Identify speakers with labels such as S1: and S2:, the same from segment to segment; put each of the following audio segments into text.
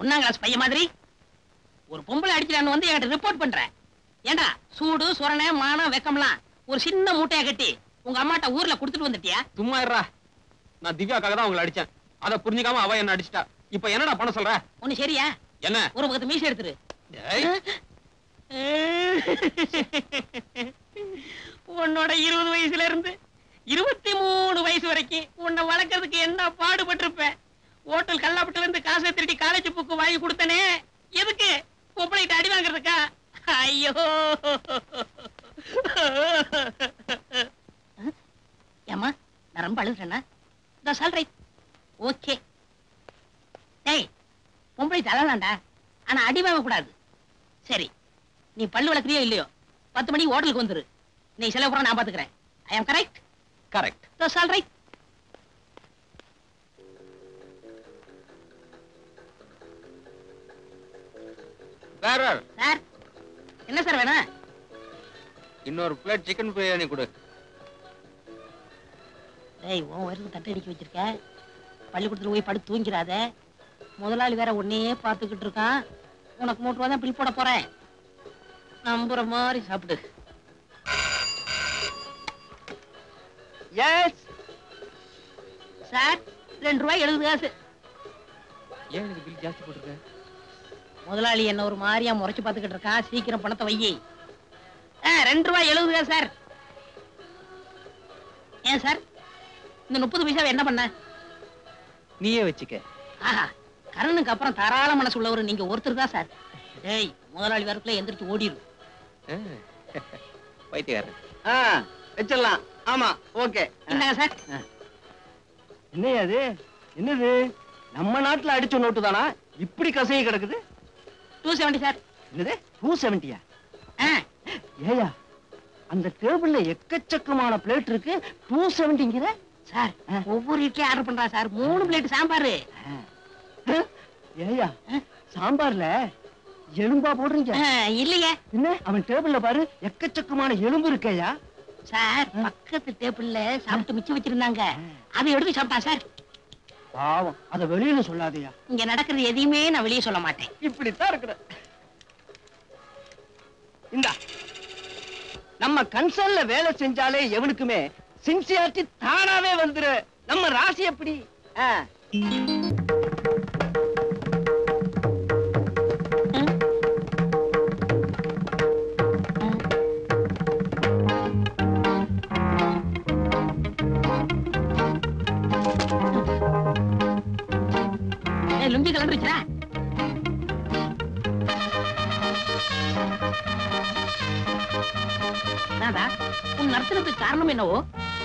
S1: ஒன்னாம் கிளாஸ் பையன் மாதிரி ஒரு பொம்பளை அடிக்கிறான்னு வந்து என்கிட்ட ரிப்போர்ட் பண்ற ஏண்டா சூடு சுரணை மானம் வெக்கம்லாம் ஒரு சின்ன மூட்டையா கட்டி உங்க அம்மாட்ட ஊர்ல குடுத்துட்டு வந்துட்டியா
S2: சும்மா இருடா நான் திவ்யாக்காக தான் உங்களை அடிச்சேன் அதை புரிஞ்சுக்காம அவ என்ன அடிச்சிட்டா இப்ப என்னடா பண்ண சொல்ற
S1: ஒண்ணு சரியா
S2: என்ன
S1: ஒரு பக்கத்து மீசை எடுத்துரு
S2: ஏய்,
S1: உன்னோட இருபது வயசுல இருந்து இருபத்தி மூணு வயசு வரைக்கும் உன்னை வளர்க்கறதுக்கு என்ன பாடுபட்டிருப்பேன் ஹோட்டல் கல்லாப்பட்டுல இருந்து காசை திருடி காலேஜ் புக்கு வாங்கி கொடுத்தனே எதுக்கு பொம்பளைகிட்ட அடி வாங்குறதுக்கா ஐயோ ஏமா நான் ரொம்ப அழுதுறேன்னா இந்த சொல்றேன் ஓகே டேய் பொம்பளை தள்ளலாம்டா ஆனா அடி வாங்க கூடாது சரி நீ பல்லு வளர்க்குறியோ இல்லையோ பத்து மணிக்கு ஹோட்டலுக்கு வந்துரு நீ செலவு கூட நான் பாத்துக்கிறேன் I am correct
S2: correct
S1: those all right
S2: வேற
S1: சார் என்ன சார் வேணும்
S2: இன்னொரு பிளேட் சிக்கன் பிரியாணி கொடு
S1: டேய் உன் வயிறுக்கு தட்டை அடிக்க வச்சிருக்க பள்ளிக்கூடத்துல போய் படுத்து தூங்கிறாத முதலாளி வேற உன்னையே பார்த்துக்கிட்டு இருக்கான் உனக்கு மூட்டு ரூபா தான் பில் போட போறேன் நம்புற மாதிரி சாப்பிடு
S3: எஸ்
S1: சார் ரெண்டு ரூபாய் எழுபது காசு
S2: ஏன் எனக்கு பில் ஜாஸ்தி போட்டிருக்க
S1: முதலாளி என்ன ஒரு மாதிரியா முறைச்சு பார்த்துக்கிட்டு இருக்கான் சீக்கிரம் பணத்தை வையி ஆ, ரெண்டு ரூபாய் எழுபது காசு சார் ஏன் சார் இந்த முப்பது பைசாவை என்ன பண்ண
S3: நீயே வச்சுக்க
S1: ஆஹா கரனுக்கு அப்புறம் தாராள மனசு உள்ளவர் நீங்க ஒருத்தர் தான் சார் டேய் முதலாளி வரக்குள்ள எந்திரிச்சு ஓடிடும்
S2: பைத்தியக்காரன்
S3: ஆ வச்சிடலாம் ஆமா ஓகே
S1: என்னங்க சார்
S3: என்னையா அது என்னது நம்ம நாட்டுல அடிச்ச நோட்டு தானா இப்படி கசைய கிடக்குது
S1: டூ செவன்டி சார்
S3: என்னது டூ செவன்டியா
S1: ஆ
S3: ஏயா அந்த டேபிள்ல எக்கச்சக்கமான பிளேட் இருக்கு டூ செவன்டிங்கிற
S1: சார்
S3: ஆ.
S1: ஒவ்வொரு இட்லி ஆர்டர் பண்றா சார் மூணு பிளேட் சாம்பார்
S3: ஏயா சாம்பார்ல எலும்பா போடுறீங்க
S1: இல்லையே
S3: என்ன அவன் டேபிள்ல பாரு எக்கச்சக்கமான எலும்பு இருக்கேயா
S1: சார் பக்கத்து டேபிள்ல சாப்பிட்டு மிச்சம் வச்சிருந்தாங்க அதை எடுத்து சாப்பிட்டான் சார்
S3: பாவம் அத வெளியில சொல்லாதயா
S1: இங்க நடக்கிறது எதையுமே நான் வெளியே சொல்ல மாட்டேன்
S3: இப்படித்தான் இருக்கிற இந்த நம்ம கன்சர்ன்ல வேலை செஞ்சாலே எவனுக்குமே சின்சியாரிட்டி தானாவே வந்துரு நம்ம ராசி எப்படி ஆ.
S1: ஏய், லுங்கி கலந்துருச்சா நாதா உன் நடத்துறதுக்கு காரணம் என்னவோ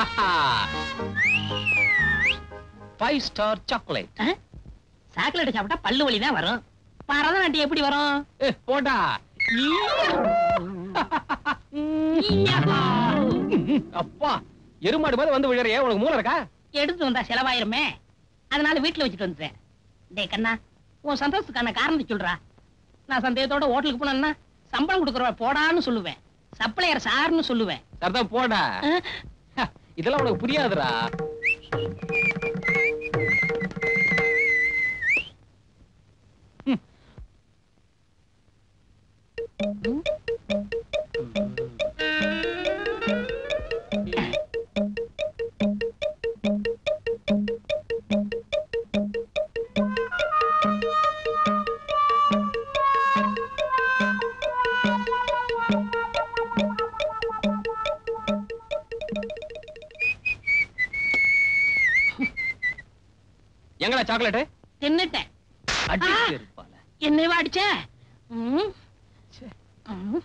S2: ஃபைவ் ஸ்டார் சாக்லேட்
S1: சாக்லேட் சாப்பிட்டா பல்லு வலி தான் வரும் பரதநாட்டியம் எப்படி வரும்
S2: ஏ போடா
S1: ஈயாஹா!
S2: அப்பா எருமாடு மாதிரி வந்து விழுறியே உனக்கு மூளை இருக்கா
S1: எடுத்து வந்தா செலவாயிருமே அதனால வீட்டுல வச்சுட்டு வந்துட்டேன் டேய் கண்ணா உன் சந்தோஷத்துக்கான காரணத்தை சொல்றா நான் சந்தேகத்தோட ஹோட்டலுக்கு போனேன்னா சம்பளம் கொடுக்குறவ போடான்னு சொல்லுவேன் சப்ளையர் சார்னு சொல்லுவேன்
S2: சரிதான் போடா
S1: ஆ?
S2: இதெல்லாம் உனக்கு புரியாதுடா எங்கடா சாக்லேட்
S1: தின்னுட்டேன்
S2: அடி
S1: ஆ!
S2: இருப்பால
S1: என்னைவா அடிச்ச ம். ம்.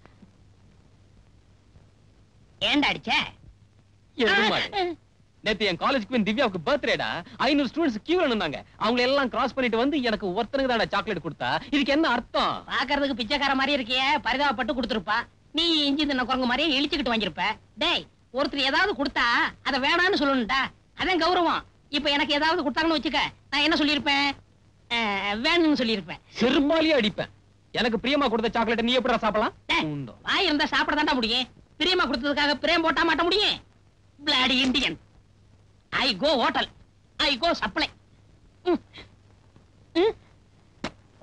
S1: ஏன்டா அடிச்ச
S2: எருமாடு நேத்து என் காலேஜ் குவீன் திவ்யாவுக்கு பர்த்டேடா ஐநூறு ஸ்டூடெண்ட்ஸ் கியூல நின்னாங்க அவங்க எல்லாம் கிராஸ் பண்ணிட்டு வந்து எனக்கு ஒருத்தனுக்கு தான்டா சாக்லேட் கொடுத்தா இதுக்கு என்ன அர்த்தம்
S1: பாக்குறதுக்கு பிச்சைக்கார மாதிரி இருக்கியே பரிதாபப்பட்டு கொடுத்துருப்பா நீ இஞ்சி தின்ன குரங்கு மாதிரியே இழிச்சுக்கிட்டு வாங்கியிருப்ப டேய் ஒருத்தர் ஏதாவது கொடுத்தா அத வேணான்னு சொல்லணும்டா அதான் கௌரவம் இப்ப எனக்கு ஏதாவது கொடுத்தாங்கன்னு வச்சுக்க நான் என்ன சொல்லியிருப்பேன் அஹ், வேணும்னு சொல்லியிருப்பேன்
S2: செருமாலியே அடிப்பேன் எனக்கு பிரியமா கொடுத்த சாக்லேட் நீ எப்படிடா சாப்பிடலாம்
S1: டேய்,
S2: உண்டோ.
S1: வாய் இருந்தா சாப்பிட தாண்டா முடியும் பிரியமா கொடுத்ததுக்காக பிரேம் போட்டா மாட்ட முடியும் bloody Indian I go hotel I go supply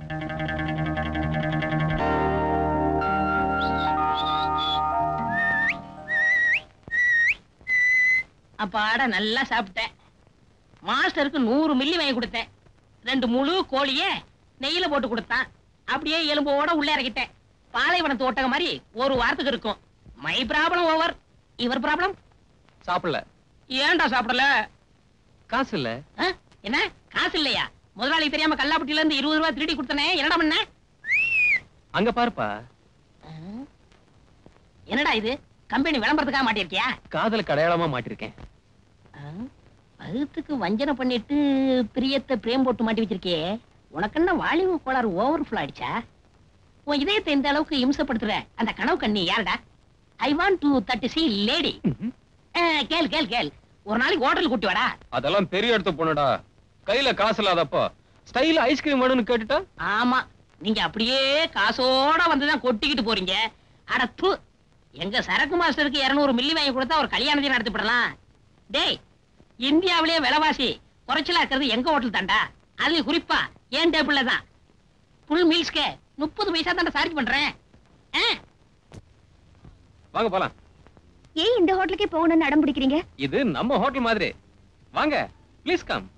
S1: அப்பாட நல்லா சாப்பிட்டேன் மாஸ்டருக்கு நூறு மில்லி வாங்கி கொடுத்தேன் ரெண்டு முழு கோழிய நெய்யில போட்டு கொடுத்தான் அப்படியே எலும்போட உள்ள இறக்கிட்டேன் பாலைவனத்து ஒட்டக மாதிரி ஒரு வாரத்துக்கு இருக்கும் மை ப்ராப்ளம் ஓவர் இவர் ப்ராப்ளம்
S2: சாப்பிடல
S1: ஏன்டா சாப்பிடல
S2: காசு இல்ல
S1: ஆ? என்ன காசு இல்லையா முதலாளி தெரியாம கல்லாப்பட்டியில இருந்து இருபது ரூபாய் திருடி கொடுத்தனே என்னடா பண்ண
S2: அங்க பாருப்பா
S1: ஆ? என்னடா இது கம்பெனி விளம்பரத்துக்காக மாட்டிருக்கியா
S2: காதலுக்கு அடையாளமா மாட்டிருக்கேன்
S1: ஆ? பகுத்துக்கு வஞ்சனை பண்ணிட்டு பிரியத்தை பிரேம் போட்டு மாட்டி வச்சிருக்கியே உனக்கு என்ன வாலிப கோளாறு ஓவர் ஃபுல் ஆயிடுச்சா உன் இதயத்தை இந்த அளவுக்கு இம்சப்படுத்துற அந்த கனவு கண்ணி யாருடா ஐ வாண்ட் டு தட்டு சி லேடி கேள் கேள் கேள் ஒரு நாளைக்கு ஹோட்டல் கூட்டி வாடா
S2: அதெல்லாம் பெரிய இடத்து பொண்ணுடா கையில காசு இல்லாதப்போ ஸ்டைல ஐஸ்கிரீம் வேணும்னு கேட்டுட்டா
S1: ஆமா நீங்க அப்படியே காசோட வந்துதான் கொட்டிக்கிட்டு போறீங்க அட து எங்க சரக்கு மாஸ்டருக்கு 200 மில்லி வாங்கி கொடுத்தா ஒரு கல்யாணத்தையும் நடத்திவிடலாம் டேய் இந்தியாவிலேயே விலைவாசி குறைச்சலா இருக்கிறது எங்க ஹோட்டல் தாண்டா அதுலயும் குறிப்பா ஏன் டேபிள்ல தான் ஃபுல் மீல்ஸ்க்கு முப்பது பைசா தாண்டா சார்ஜ் பண்றேன் ஆ,
S2: வாங்க போலாம்
S4: ஏன் இந்த ஹோட்டலுக்கே போகணும்னு அடம் பிடிக்கிறீங்க
S2: இது நம்ம ஹோட்டல் மாதிரி வாங்க ப்ளீஸ் கம்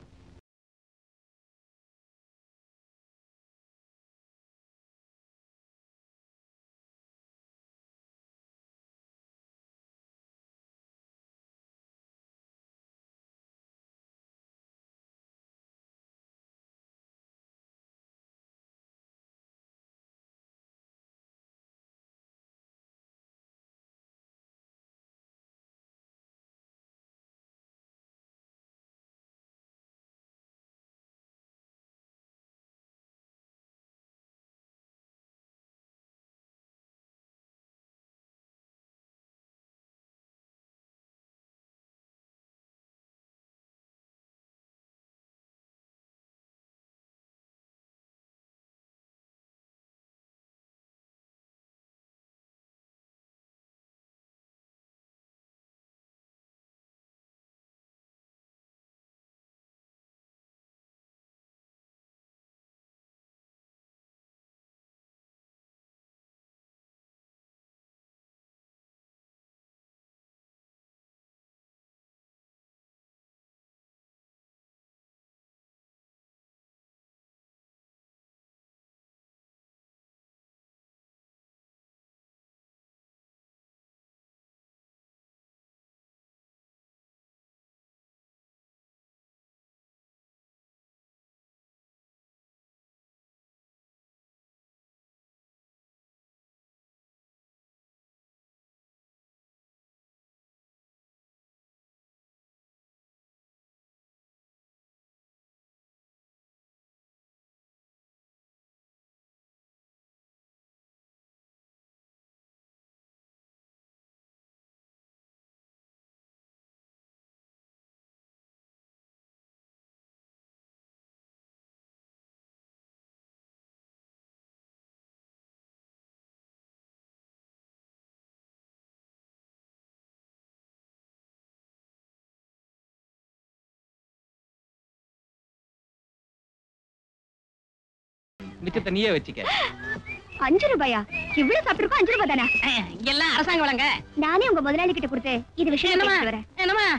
S2: மிச்சத்தை நீயே வச்சுக்க
S4: அஞ்சு ரூபாயா இவ்வளவு சாப்பிட்டுருக்கோம் அஞ்சு ரூபாய் தானா
S1: ஆ, இங்கெல்லாம் அரசாங்க வழங்க
S4: நானே உங்க முதலாளி கிட்ட கொடுத்து இது விஷயம்
S1: என்னமா
S4: பேசிட்டு வரேன்
S1: என்னமா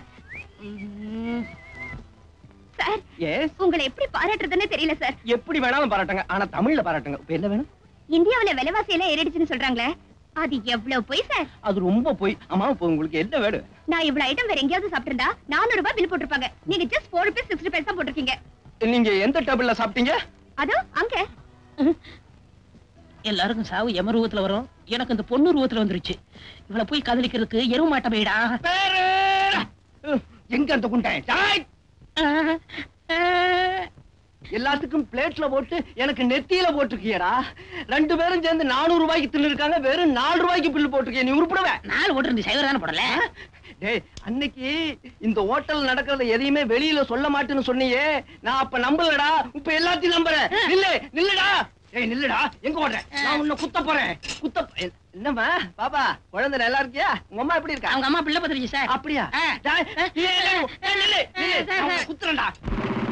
S1: ம்,
S4: சார்
S3: எஸ்
S4: உங்களை எப்படி பாராட்டுறதுன்னு தெரியல சார்
S3: எப்படி வேணாலும் பாராட்டுங்க ஆனா தமிழ்ல பாராட்டுங்க இப்ப என்ன வேணும்
S4: இந்தியாவுல விலைவாசி எல்லாம் ஏறிடுச்சுன்னு சொல்றாங்களே அது எவ்வளவு போய் சார்
S3: அது ரொம்ப போய் ஆமா இப்ப உங்களுக்கு என்ன வேணும்
S4: நான் இவ்வளவு ஐட்டம் வேற எங்கேயாவது சாப்பிட்டிருந்தா நானூறு ரூபாய் பில் போட்டிருப்பாங்க நீங்க just four rupees sixty paisa போட்டிருக்கீங்க
S3: நீங்க எந்த டேபிள்ல சாப்பிட்டீங்க
S4: அதோ அங்க
S1: எல்லாருக்கும் சாவு எம ரூபத்துல வரும் எனக்கு இந்த பொண்ணு ரூபத்துல வந்துருச்சு இவளை போய் காதலிக்கிறதுக்கு எருவு மாட்ட போயிடா
S3: பேரு! உம், எங்க அந்த குண்டன் டாய்! எல்லாத்துக்கும் பிளேட்ல போட்டு எனக்கு நெத்தியில போட்டுருக்கியடா ரெண்டு பேரும் சேர்ந்து நானூறு ரூபாய்க்கு தின்னு இருக்காங்க வெறும் நாலு ரூபாய்க்கு பில்லு போட்டிருக்கிய நீ உருப்பிடுவ
S1: நாலு ஓட்டு இருந்து சைவர் தானே போடல
S3: டேய் அன்னைக்கு இந்த ஹோட்டல் நடக்கிறத எதையுமே வெளியில சொல்ல மாட்டேன்னு சொன்னியே நான் அப்ப நம்பலடா இப்ப எல்லாத்தையும் நம்புறேன் நில்லு நில்லுடா ஏய் நில்லுடா எங்க ஓடுற நான் உன்னை குத்த போறேன் குத்த போ- எ- என்னம்மா பாப்பா குழந்தை நல்லா இருக்கியா உங்க அம்மா எப்படி இருக்கா
S1: அவங்க அம்மா பிள்ளை பத்திரிச்சு சார்
S3: அப்படியா
S1: ஆ.
S3: டேய், ஏய், ஏய், ஏய், நில்லு, நில்லு. நான் உன்னை குத்துறேன்டா